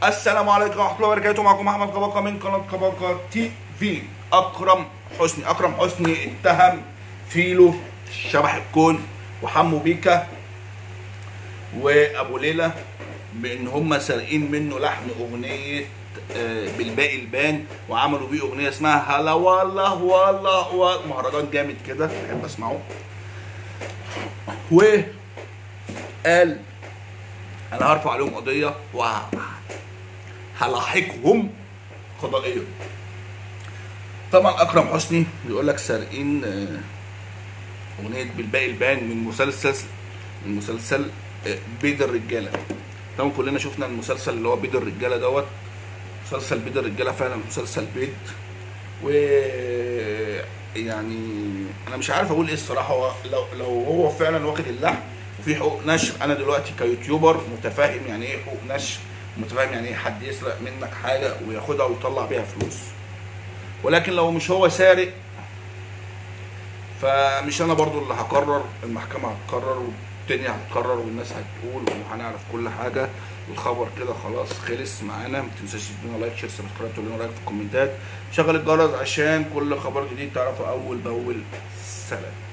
السلام عليكم ورحمه الله وبركاته معكم احمد كباكا من قناه كباكا تي في اكرم حسني اكرم حسني اتهم فيلو شبح الكون وحمو بيكا وابو ليلى بان هم سارقين منه لحن اغنيه آه، بالباقي البان وعملوا بيه اغنيه اسمها هلا والله والله والله مهرجان جامد كده بحب اسمعه وقال انا هرفع عليهم قضيه وهلاحقهم قضائيا طبعا اكرم حسني بيقول لك سارقين آه، اغنيه بالباقي البان من مسلسل من مسلسل آه، بيد الرجاله طبعا كلنا شفنا المسلسل اللي هو بيد الرجاله دوت مسلسل بيد الرجاله فعلا مسلسل بيد و يعني انا مش عارف اقول ايه الصراحه هو لو لو هو فعلا واخد اللحن وفي حقوق نشر انا دلوقتي كيوتيوبر متفاهم يعني ايه حقوق نشر متفاهم يعني ايه حد يسرق منك حاجه وياخدها ويطلع بيها فلوس ولكن لو مش هو سارق فمش انا برضو اللي هقرر المحكمه هتقرر والدنيا هتقرر والناس هتقول وهنعرف كل حاجه الخبر كده خلاص خلص معانا ما تنساش تدينا لايك شير سبسكرايب تقول لنا رايك في الكومنتات شغل الجرس عشان كل خبر جديد تعرفه اول باول سلام